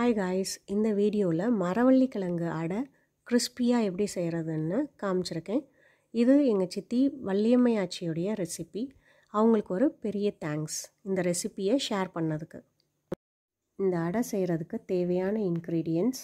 hi guys இந்த வீடியோவில் மரவள்ளி கிழங்கு அடை கிறிஸ்பியாக எப்படி செய்கிறதுன்னு காமிச்சிருக்கேன் இது எங்கள் சித்தி வள்ளியம்மை ஆச்சியுடைய ரெசிபி அவங்களுக்கு ஒரு பெரிய தேங்க்ஸ் இந்த ரெசிப்பியை ஷேர் பண்ணதுக்கு இந்த அடை செய்கிறதுக்கு தேவையான இன்க்ரீடியன்ட்ஸ்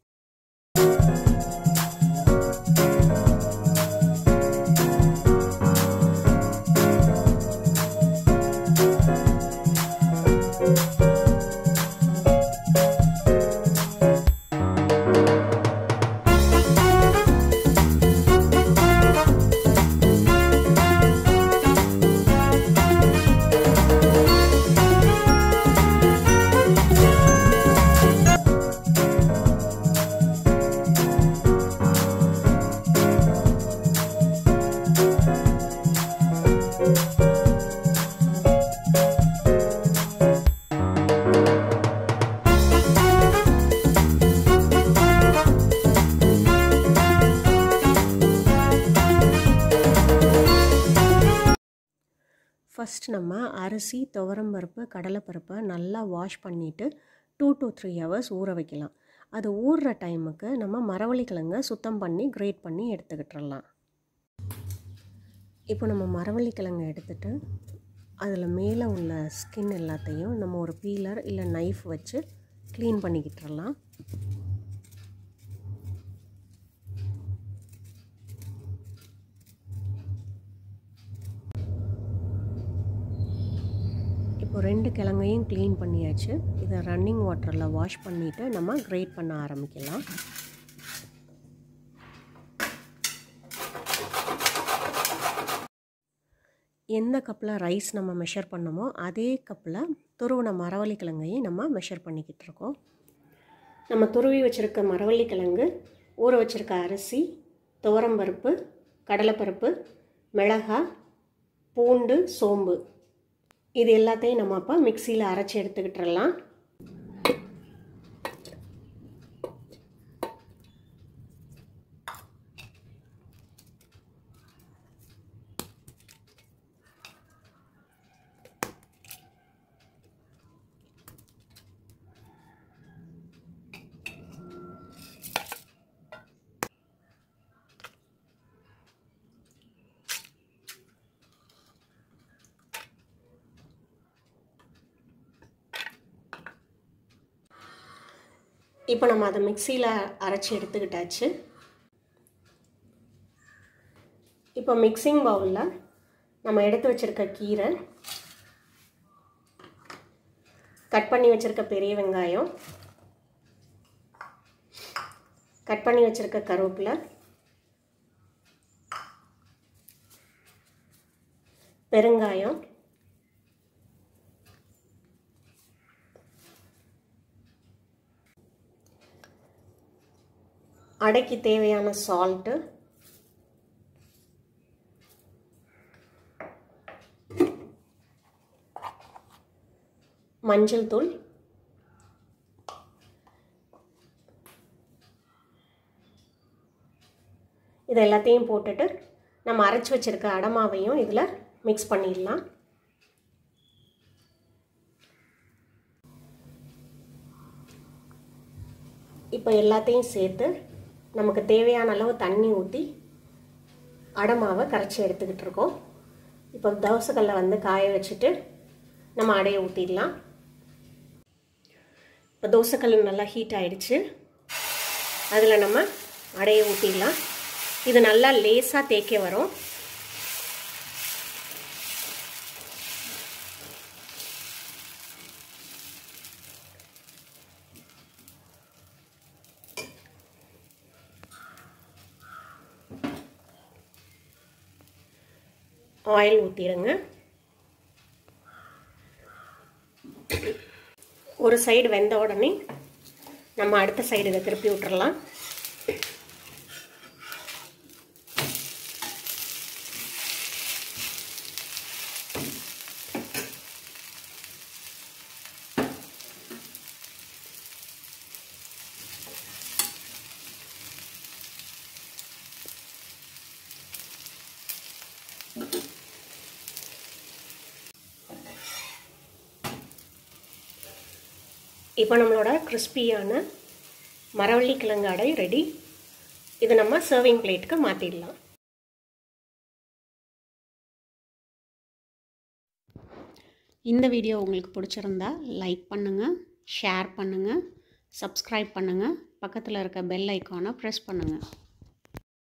ஃபஸ்ட் நம்ம அரிசி துவரம்பருப்பு கடலைப்பருப்பை நல்லா வாஷ் பண்ணிவிட்டு டூ டு த்ரீ ஹவர்ஸ் ஊற வைக்கலாம் அது ஊறுற டைமுக்கு நம்ம மரவள்ளி கிழங்கை சுத்தம் பண்ணி கிரேட் பண்ணி எடுத்துக்கிட்டுறலாம் இப்போ நம்ம மரவள்ளி கிழங்கை எடுத்துகிட்டு அதில் மேலே உள்ள ஸ்கின் எல்லாத்தையும் நம்ம ஒரு பீலர் இல்லை நைஃப் வச்சு க்ளீன் பண்ணிக்கிட்டுறலாம் இப்போ ரெண்டு கிழங்கையும் க்ளீன் பண்ணியாச்சு இதை ரன்னிங் வாட்டரில் வாஷ் பண்ணிவிட்டு நம்ம கிரேட் பண்ண ஆரம்பிக்கலாம் எந்த கப்பில் ரைஸ் நம்ம மெஷர் பண்ணமோ அதே கப்பில் துருவின மரவள்ளி கிழங்கையும் நம்ம மெஷர் பண்ணிக்கிட்டு இருக்கோம் நம்ம துருவி வச்சுருக்க மரவள்ளி கிழங்கு ஊற வச்சுருக்க அரிசி துவரம்பருப்பு கடலைப்பருப்பு மிளகாய் பூண்டு சோம்பு இது எல்லாத்தையும் நம்ம அப்போ மிக்சியில் அரைச்சி எடுத்துக்கிட்டுறலாம் இப்போ நம்ம அதை மிக்சியில் அரைச்சி எடுத்துக்கிட்டாச்சு இப்போ மிக்சிங் பவுலில் நம்ம எடுத்து வச்சுருக்க கீரை கட் பண்ணி வச்சுருக்க பெரிய வெங்காயம் கட் பண்ணி வச்சுருக்க கருவேப்பிலை பெருங்காயம் அடைக்கு தேவையான சால்ட்டு மஞ்சள் தூள் இது எல்லாத்தையும் போட்டுட்டு நம்ம அரைச்சி வச்சுருக்க அடமாவையும் இதில் மிக்ஸ் பண்ணிடலாம் இப்போ எல்லாத்தையும் சேர்த்து நமக்கு தேவையான அளவு தண்ணி ஊற்றி அடமாவை கரைச்சி எடுத்துக்கிட்டு இருக்கோம் இப்போ தோசைக்கல்லை வந்து காய வச்சுட்டு நம்ம அடையை ஊற்றிடலாம் இப்போ தோசைக்கல் நல்லா ஹீட் ஆகிடுச்சு அதில் நம்ம அடையை ஊற்றிடலாம் இது நல்லா லேஸாக தேய்க்க வரும் ஆயில் ஊற்றிடுங்க ஒரு சைடு வெந்த உடனே நம்ம அடுத்த சைடு இதை திருப்பி விட்டுறலாம் இப்போ நம்மளோட கிறிஸ்பியான மரவள்ளி கிழங்கு அடை ரெடி இது நம்ம சர்விங் பிளேட்டுக்கு மாற்றிடலாம் இந்த வீடியோ உங்களுக்கு பிடிச்சிருந்தா லைக் பண்ணுங்கள் ஷேர் பண்ணுங்கள் சப்ஸ்கிரைப் பண்ணுங்கள் பக்கத்தில் இருக்க பெல் ஐக்கானை ப்ரெஸ் பண்ணுங்கள்